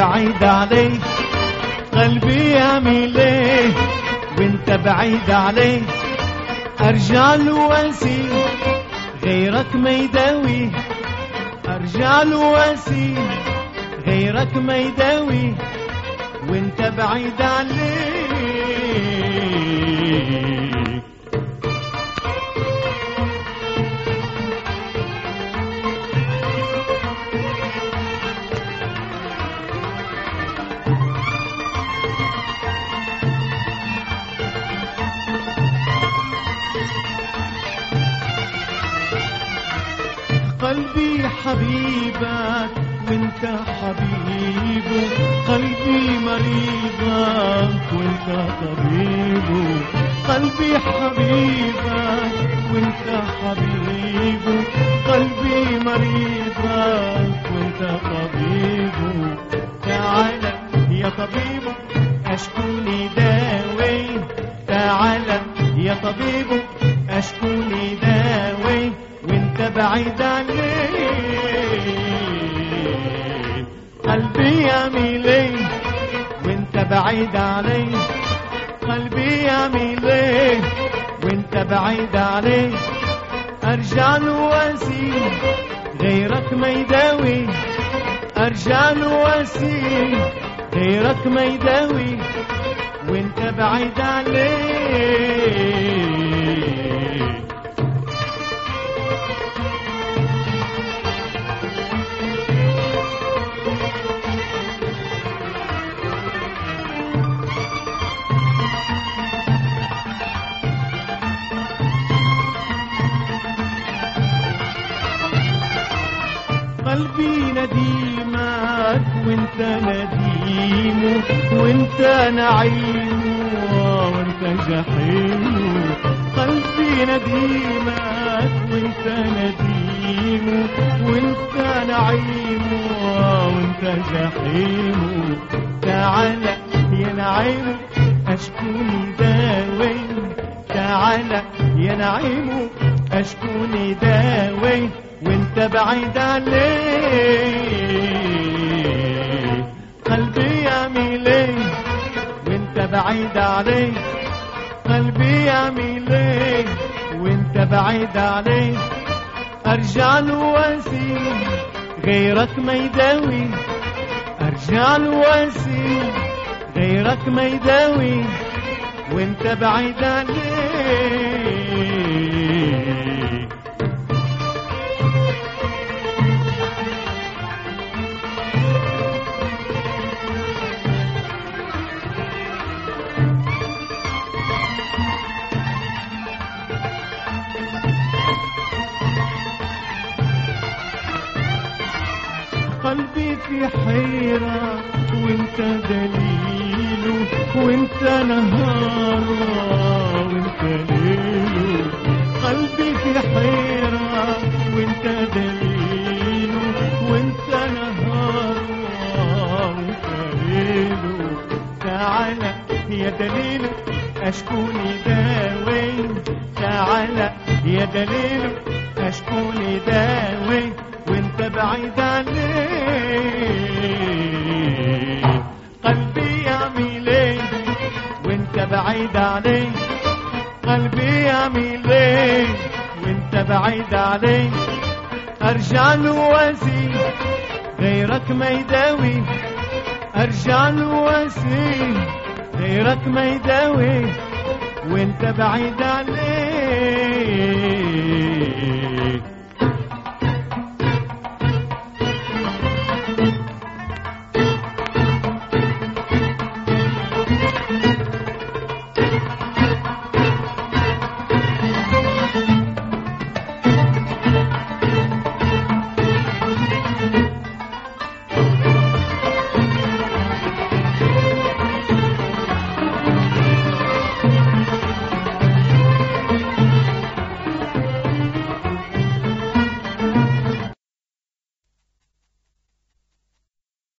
بعيد عليه قلبي يعمل ليه وانت بعيد عليه ارجع له واسي غيرك ما يداوي ارجع له واسي غيرك ما يداوي وانت بعيد عليه قلبي حبيبك وانت حبيبه قلبي مريضك وانت طبيبه قلبي حبيبك وانت حبيبه قلبي مريضك وانت طبيبه تعال يا طبيبه اشكوني داوي تعال يا طبيبه اشكوني داوي وانت بعيد عليه قلبي يميل ليه وانت بعيد عليه قلبي يميل ليه وانت بعيد عليه ارجع له واسي غيرك ما يداوي ارجع له واسي غيرك ما يداوي وانت بعيد عليه قلبي نديمك وانت نديمه وانت نعيمه وانت جحيمه قلبي نديمك وانت نديمه وانت نعيمه وانت جحيمه تعال يا نعيمه اشكوني داوي تعال يا نعيمه اشكوني داوي وانت بعيد عليه قلبي يميل ليه وانت بعيد عليه قلبي يميل ليه وانت بعيد عليه ارجع له واسي غيرك ما يداوي ارجع له واسي غيرك ما يداوي وانت بعيد عليه قلبي في حيرة وانت دليله وانت نهاره وانت ليله قلبي في حيرة وانت دليله وانت نهاره وانت ليله تعال يا دليله اشكوني داوي تعال يا دليله اشكوني داوي وانت بعيد عليه قلبي يميل ليه وانت بعيد عليه قلبي يميل ليه وانت بعيد عليه ارجع له واسي غيرك ما يداوي ارجع له واسي غيرك ما يداوي وانت بعيد عليه